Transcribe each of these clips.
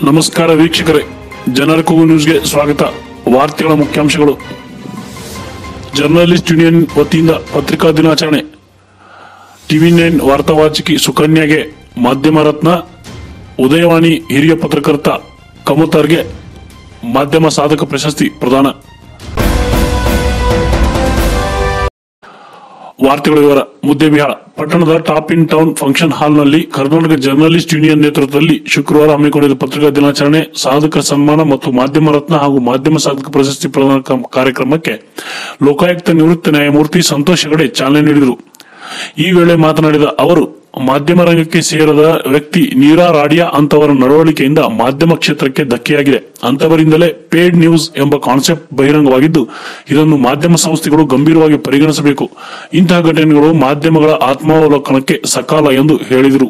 ನಮಸ್ಕಾರ ವೀಕ್ಷಕರೇ ಜನರ ಕೂಗು ನ್ಯೂಸ್ಗೆ ಸ್ವಾಗತ ವಾರ್ತೆಗಳ ಮುಖ್ಯಾಂಶಗಳು ಜರ್ನಲಿಸ್ಟ್ ಯೂನಿಯನ್ ವತಿಯಿಂದ ಪತ್ರಿಕಾ ದಿನಾಚರಣೆ ಟಿವಿ ನೈನ್ ವಾರ್ತಾವಾಚಕಿ ಸುಕನ್ಯಾಗೆ ಮಾಧ್ಯಮ ರತ್ನ ಉದಯವಾಣಿ ಹಿರಿಯ ಪತ್ರಕರ್ತ ಕಮುತಾರ್ಗೆ ಮಾಧ್ಯಮ ಸಾಧಕ ಪ್ರಶಸ್ತಿ ಪ್ರದಾನ ವಾರ್ತೆಗಳ ವಿವರ ಮುದ್ದೆಬಿಹಾಳ ಪಟ್ಟಣದ ಟಾಪ್ ಇನ್ ಟೌನ್ ಫಂಕ್ಷನ್ ಹಾಲ್ನಲ್ಲಿ ಕರ್ನಾಟಕ ಜರ್ನಲಿಸ್ಟ್ ಯೂನಿಯನ್ ನೇತೃತ್ವದಲ್ಲಿ ಶುಕ್ರವಾರ ಹಮ್ಮಿಕೊಂಡಿದ್ದ ಪತ್ರಿಕಾ ದಿನಾಚರಣೆ ಸಾಧಕ ಸನ್ಮಾನ ಮತ್ತು ಮಾಧ್ಯಮ ರತ್ನ ಹಾಗೂ ಮಾಧ್ಯಮ ಸಾಧಕ ಪ್ರಶಸ್ತಿ ಪ್ರದಾನ ಕಂ- ಕಾರ್ಯಕ್ರಮಕ್ಕೆ ಲೋಕಾಯುಕ್ತ ನಿವೃತ್ತ ನ್ಯಾಯಮೂರ್ತಿ ಸಂತೋಷ್ ಹೆಗಡೆ ಚಾಲನೆ ನೀಡಿದರು ಈ ವೇಳೆ ಮಾತನಾಡಿದ ಅವರು ಮಾಧ್ಯಮ ರಂಗಕ್ಕೆ ಸೇರದ ವ್ಯಕ್ತಿ ನೀರಾ ರಾಡಿಯಾ ಅಂತವರ ನಡವಳಿಕೆಯಿಂದ ಮಾಧ್ಯಮ ಕ್ಷೇತ್ರಕ್ಕೆ ಧಕ್ಕೆಯಾಗಿದೆ ಅಂತವರಿಂದಲೇ ಪೇಡ್ ನ್ಯೂಸ್ ಎಂಬ ಕಾನ್ಸೆಪ್ಟ್ ಬಹಿರಂಗವಾಗಿದ್ದು ಇದನ್ನು ಮಾಧ್ಯಮ ಸಂಸ್ಥೆಗಳು ಗಂಭೀರವಾಗಿ ಪರಿಗಣಿಸಬೇಕು ಇಂತಹ ಘಟನೆಗಳು ಮಾಧ್ಯಮಗಳ ಆತ್ಮಾವಲೋಕನಕ್ಕೆ ಸಕಾಲ ಎಂದು ಹೇಳಿದರು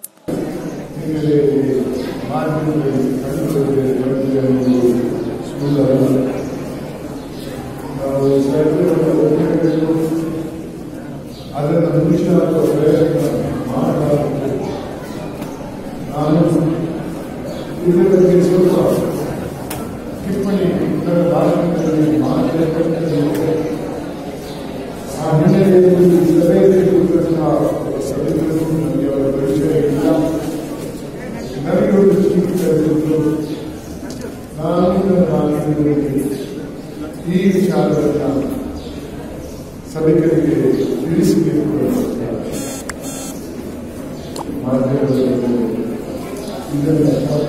ಅದನ್ನು ಮುಗಿಸುವ ಪ್ರಯತ್ನ ಮಾಡಲಾಗುತ್ತದೆ ನಾನು ಇದರ ಬಗ್ಗೆ ಸ್ವಲ್ಪ ಟಿಪ್ಪಣಿ ನನ್ನ ಭಾಷಣದಲ್ಲಿ ಮಾಡಬೇಕಂತ ಆ ಹಿನ್ನೆಲೆಯಲ್ಲಿ ಸಭೆಯಲ್ಲಿ ಕುರಿತಂತಹ ಸಭೆಗಳು ನನಗೆ ಅವರ ಪರಿಚಯ ಇಲ್ಲ ನನಗೆ ಒಂದು ಚಿಂತಿಸಿದ್ದು ನಾನು ನನ್ನ ಮಾಧ್ಯಮದಲ್ಲಿ ಈ ವಿಚಾರವನ್ನು ಸಭಿಕರಿಗೆ ತಿಳಿಸಬೇಕು ಅಂತ ಮಾಧ್ಯಮದಲ್ಲಿ ಇದನ್ನು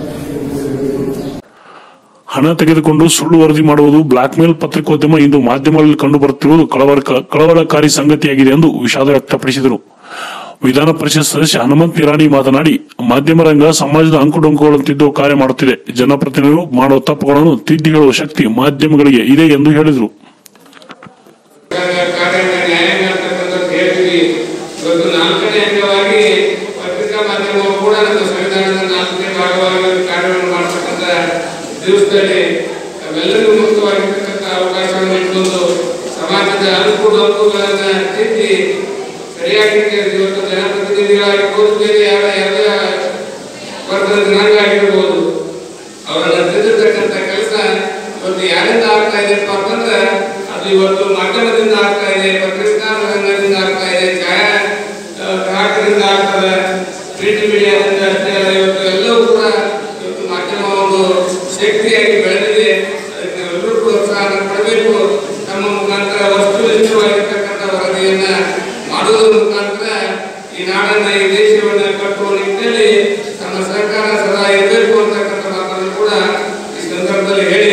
ಹಣ ತೆಗೆದುಕೊಂಡು ಸುಳ್ಳು ವರದಿ ಮಾಡುವುದು ಬ್ಲಾಕ್ ಮೇಲ್ ಪತ್ರಿಕೋದ್ಯಮ ಇಂದು ಮಾಧ್ಯಮಗಳಲ್ಲಿ ಕಂಡುಬರುತ್ತಿರುವುದು ಕಳವಳ ಕಳವಳಕಾರಿ ಸಂಗತಿಯಾಗಿದೆ ಎಂದು ವಿಷಾದ ವ್ಯಕ್ತಪಡಿಸಿದರು ವಿಧಾನ ಪರಿಷತ್ ಸದಸ್ಯ ಹನುಮಂತ್ ನಿರಾಣಿ ಮಾತನಾಡಿ ಮಾಧ್ಯಮ ರಂಗ ಸಮಾಜದ ಅಂಕುಡೊಂಕುಗಳನ್ನು ತಿದ್ದುವ ಕಾರ್ಯ ಮಾಡುತ್ತಿದೆ ಜನಪ್ರತಿನಿಧಿಗಳು ಮಾಡುವ ತಪ್ಪುಗಳನ್ನು ತಿದ್ದಿ ಹೇಳುವ ಶಕ್ತಿ ಮಾಧ್ಯಮಗಳಿಗೆ ಇದೆ ಎಂದು ಹೇಳಿದರು ಕಾರ್ಯಕ್ಕೆ ನ್ಯಾಯಾಂಗ ಅಂತಕ್ಕಂಥದ್ದು ಹೇಳ್ತೀವಿ ಇವತ್ತು ನಾಲ್ಕನೇ ಅಂಗವಾಗಿ ಪತ್ರಿಕಾ ಮಾಧ್ಯಮವು ಕೂಡ ನಮ್ಮ ಸಂವಿಧಾನದ ನಾಲ್ಕನೇ ಭಾಗವಾಗಿ ಕಾರ್ಯವನ್ನು ಮಾಡ್ತಕ್ಕಂಥ ದಿವಸದಲ್ಲಿ ನಾವೆಲ್ಲರಿಗೂ ಮುಕ್ತವಾಗಿರ್ತಕ್ಕಂಥ ಅವಕಾಶವನ್ನು ಇಟ್ಕೊಂಡು ಸಮಾಜದ ಅನುಕೂಲ ಅನುಕೂಲಗಳನ್ನು ತಿದ್ದಿ ಸರಿಯಾಗಿ ಇವತ್ತು ಜನಪ್ರತಿನಿಧಿಗಳಾಗಿರ್ಬೋದು ಬೇರೆ ಯಾವ ಯಾವ ವರ್ಗದ ಜನಾಂಗ ಆಗಿರ್ಬೋದು ಅವರನ್ನ ತಿದ್ದಿರ್ತಕ್ಕಂಥ ಕೆಲಸ ಇವತ್ತು ಯಾರಿಂದ ಆಗ್ತಾ ಇದೆಪ್ಪ ಅಂತಂದ್ರೆ ಅದು ಇವತ್ತು ಮಾಧ್ಯಮದಿಂದ ಆಗ್ತಾ ಇದೆ ಪತ್ರಿಕಾ ರಂಗದಿಂದ ಆಗ್ತಾ ಇದೆ ಛಾಯಾ ಆ, ಗ್ರಾಹಕರಿಂದ ಆಗ್ತದೆ ಪ್ರಿಂಟ್ ಮೀಡಿಯಾದಿಂದ ಅಷ್ಟೇ ಅಲ್ಲ ಇವತ್ತು ಎಲ್ಲವೂ ಕೂಡ ಇವತ್ತು ಮಾಧ್ಯಮ ಒಂದು ಶಕ್ತಿಯಾಗಿ ಬೆಳೆದಿದೆ ಅದಕ್ಕೆ ಎಲ್ಲರೂ ಪ್ರೋತ್ಸಾಹ ಕೊಡಬೇಕು ನಮ್ಮ ಮುಖಾಂತರ ವಸ್ತುನಿಷ್ಠವಾಗಿರ್ತಕ್ಕಂಥ ವರದಿಯನ್ನ ಮಾಡುವುದರ ಮುಖಾಂತರ ಈ ನಾಡನ್ನ ಈ ದೇಶವನ್ನ ಕಟ್ಟುವ ನಿಟ್ಟಿನಲ್ಲಿ ನಮ್ಮ ಸರ್ಕಾರ ಸದಾ ಇರಬೇಕು ಅಂತಕ್ಕಂಥ ಮಾತನ್ನು ಕೂಡ ಈ ಸಂದರ್ಭದಲ್ಲಿ ಹೇಳಿ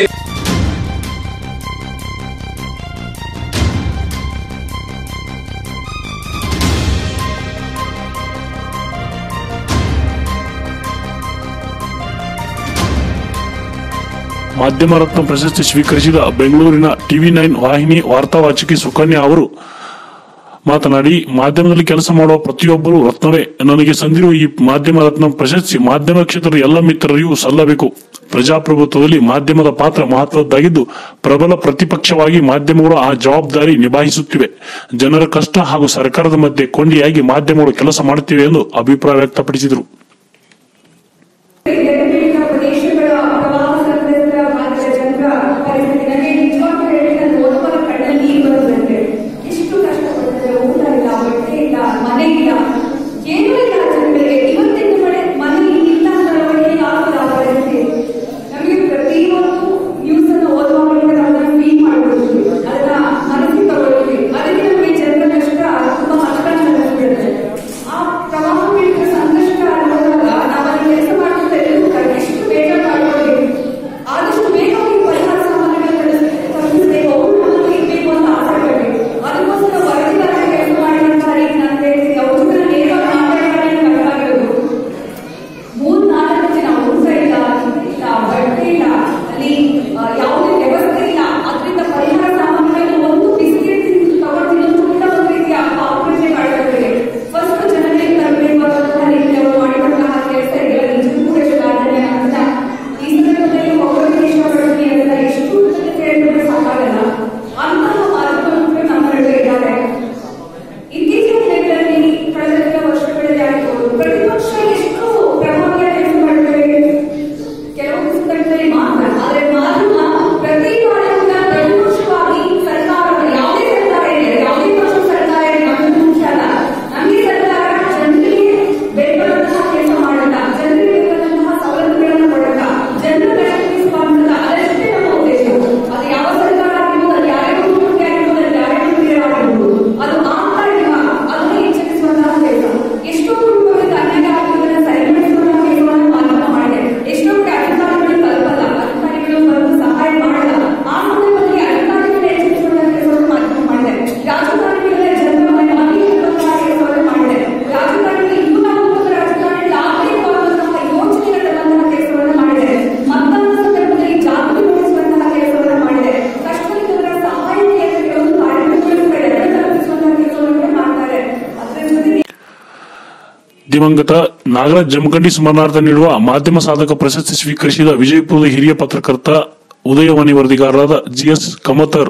ಮಾಧ್ಯಮ ರತ್ನ ಪ್ರಶಸ್ತಿ ಸ್ವೀಕರಿಸಿದ ಬೆಂಗಳೂರಿನ ಟಿವಿ ನೈನ್ ವಾಹಿನಿ ವಾರ್ತಾವಾಚಕಿ ಸುಕನ್ಯಾ ಅವರು ಮಾತನಾಡಿ ಮಾಧ್ಯಮದಲ್ಲಿ ಕೆಲಸ ಮಾಡುವ ಪ್ರತಿಯೊಬ್ಬರು ರತ್ನವೇ ನನಗೆ ಸಂದಿರುವ ಈ ಮಾಧ್ಯಮ ರತ್ನ ಪ್ರಶಸ್ತಿ ಮಾಧ್ಯಮ ಕ್ಷೇತ್ರದ ಎಲ್ಲ ಮಿತ್ರರಿಗೂ ಸಲ್ಲಬೇಕು ಪ್ರಜಾಪ್ರಭುತ್ವದಲ್ಲಿ ಮಾಧ್ಯಮದ ಪಾತ್ರ ಮಹತ್ವದ್ದಾಗಿದ್ದು ಪ್ರಬಲ ಪ್ರತಿಪಕ್ಷವಾಗಿ ಮಾಧ್ಯಮಗಳು ಆ ಜವಾಬ್ದಾರಿ ನಿಭಾಯಿಸುತ್ತಿವೆ ಜನರ ಕಷ್ಟ ಹಾಗೂ ಸರ್ಕಾರದ ಮಧ್ಯೆ ಕೊಂಡಿಯಾಗಿ ಮಾಧ್ಯಮಗಳು ಕೆಲಸ ಮಾಡುತ್ತಿವೆ ಎಂದು ಅಭಿಪ್ರಾಯ ವ್ಯಕ್ತಪಡಿಸಿದರು ನೆರೆಪೀಡಿತ ಪ್ರದೇಶಗಳ ಪ್ರವಾಹ ಸಂತ್ರಸ್ತರ ಭಾಗದ ಜನರ ಪರಿಸ್ಥಿತಿ ನನಗೆ ನಿಜವಾಗ್ಲೂ ಹೇಳಿ ನನ್ನ ಓದುವರ ಕಣ್ಣಲ್ಲಿ ನೀರು ಬರುತ್ತಂತೆ ಎಷ್ಟು ಕಷ್ಟಪಡ್ತಾರೆ ಊಟ ಇಲ್ಲ ಬಟ್ಟೆ ಇಲ್ಲ ಮನೆ ಇಲ್ಲ ಏನೂ ಇಲ್ಲ ಜನಗಳಿಗೆ ಇವತ್ತಿನ ಮನೆ ಮನೆ ಇಲ್ಲ ಅಂತಂದ್ರೆ ಹೇಗಾಗ್ತದೆ ಆ ಪರಿಸ್ಥಿತಿ ನಮಗೆ ಪ್ರತಿಯೊಂದು ನ್ಯೂಸ್ ಅನ್ನು ಓದುವಾಗ ನಾವು ಅದನ್ನ ಫೀಲ್ ಮಾಡ್ಕೊಳ್ತೀವಿ ಅದನ್ನ ಮನಸ್ಸಿಗೆ ತಗೊಳ್ತೀವಿ ಅದಕ್ಕೆ ನಮಗೆ ಜನರ ಕಷ್ಟ ತುಂಬಾ ಕಷ್ಟ ಅನಿಸ್ಬಿಡುತ್ತೆ ಆ ಪ್ರವಾಹ ಪೀಡಿತ ಸಂಕಷ್ಟ ಅನ್ನೋದಾಗ ನಾವು ಅಲ್ಲಿ ಕೆಲಸ ಮಾಡ್ತಾ ಎಲ್ಲರೂ ದಿವಂಗತ ನಾಗರಾಜ್ ಜಮಖಂಡಿ ಸ್ಮರಣಾರ್ಥ ನೀಡುವ ಮಾಧ್ಯಮ ಸಾಧಕ ಪ್ರಶಸ್ತಿ ಸ್ವೀಕರಿಸಿದ ವಿಜಯಪುರದ ಹಿರಿಯ ಪತ್ರಕರ್ತ ಉದಯವಾಣಿ ವರದಿಗಾರರಾದ ಜಿಎಸ್ ಕಮತರ್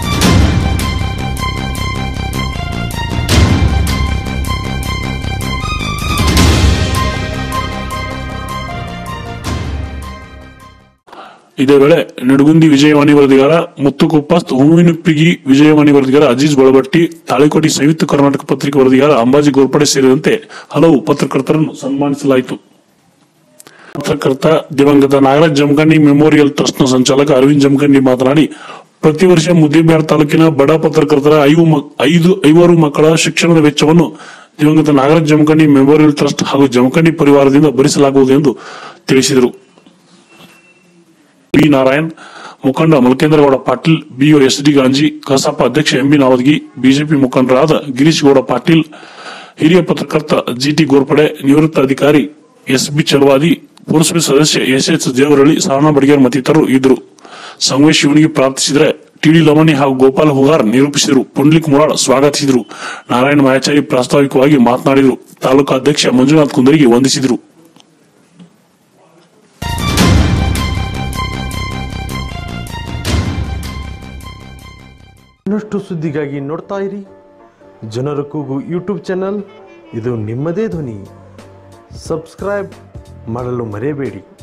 ಇದೇ ವೇಳೆ ನಡುಗುಂದಿ ವಿಜಯವಾಣಿ ವರದಿಗಾರ ಮುತ್ತುಕೊಪ್ಪ ಹೂವಿನುಪ್ಪಿಗಿ ವಿಜಯವಾಣಿ ವರದಿಗಾರ ಅಜೀಜ್ ಬಳಬಟ್ಟಿ ತಾಳಿಕೋಟಿ ಸಂಯುಕ್ತ ಕರ್ನಾಟಕ ಪತ್ರಿಕೆ ವರದಿಗಾರ ಅಂಬಾಜಿ ಗೋರ್ಪಡೆ ಸೇರಿದಂತೆ ಹಲವು ಪತ್ರಕರ್ತರನ್ನು ಸನ್ಮಾನಿಸಲಾಯಿತು ಪತ್ರಕರ್ತ ದಿವಂಗತ ನಾಗರಾಜ್ ಜಮಖಂಡಿ ಮೆಮೋರಿಯಲ್ ಟ್ರಸ್ಟ್ನ ಸಂಚಾಲಕ ಅರವಿಂದ್ ಜಮಖಂಡಿ ಮಾತನಾಡಿ ಪ್ರತಿ ವರ್ಷ ಮುದ್ದೇಬಿಹಾರ್ ತಾಲೂಕಿನ ಬಡ ಪತ್ರಕರ್ತರ ಐದು ಮ- ಐದು ಐವರು ಮಕ್ಕಳ ಶಿಕ್ಷಣದ ವೆಚ್ಚವನ್ನು ದಿವಂಗತ ನಾಗರಾಜ್ ಜಮಖಂಡಿ ಮೆಮೋರಿಯಲ್ ಟ್ರಸ್ಟ್ ಹಾಗೂ ಜಮಖಂಡಿ ಪರಿವಾರದಿಂದ ಭರಿಸಲಾಗುವುದು ಎಂದು ತಿಳಿಸಿದರು ಬಿ ನಾರಾಯಣ್ ಮುಖಂಡ Malkendragowda Patil BO S D Ganji ಕಸಾಪ ಅಧ್ಯಕ್ಷ ಎಂಬಿ ನಾವದಗಿ ಬಿಜೆಪಿ ಮುಖಂಡರಾದ ಗಿರೀಶ್ ಗೌಡ ಪಾಟೀಲ್ ಹಿರಿಯ ಪತ್ರಕರ್ತ ಜಿಟಿ ಗೋರ್ಪಡೆ ನಿವೃತ್ತ ಅಧಿಕಾರಿ ಎಸ್ ಬಿ ಚಲವಾದಿ ಪುರಸಭೆ ಸದಸ್ಯ ಎಸ್ ಎಚ್ ದೇವರಳ್ಳಿ ಸಾವಣ ಬಡಿಗೇರ್ ಮತ್ತಿತರರು ಇದ್ದರು ಸಂಗಮೇಶ್ ಶಿವನಿಗೆ ಪ್ರಾರ್ಥಿಸಿದರೆ ಟಿಡಿ ಲಮಣಿ ಹಾಗೂ ಗೋಪಾಲ್ ಹುಗಾರ್ ನಿರೂಪಿಸಿದರು ಪುಂಡ್ಲಿಕ್ ಮುರಾಳ್ ಸ್ವಾಗತಿಸಿದರು ನಾರಾಯಣ ಮಾಯಾಚಾರಿ ಪ್ರಾಸ್ತಾವಿಕವಾಗಿ ಮಾತನಾಡಿದರು ತಾಲೂಕಾ ಅಧ್ಯಕ್ಷ ಮಂಜುನಾಥ್ ಕುಂದರಿಗೆ ವಂದಿಸಿದರು ಇನ್ನಷ್ಟು ಸುದ್ದಿಗಾಗಿ ನೋಡ್ತಾ ಇರಿ ಜನರ ಕೂಗು ಯೂಟ್ಯೂಬ್ ಚಾನಲ್ ಇದು ನಿಮ್ಮದೇ ಧ್ವನಿ ಸಬ್ಸ್ಕ್ರೈಬ್ ಮಾಡಲು ಮರೆಯಬೇಡಿ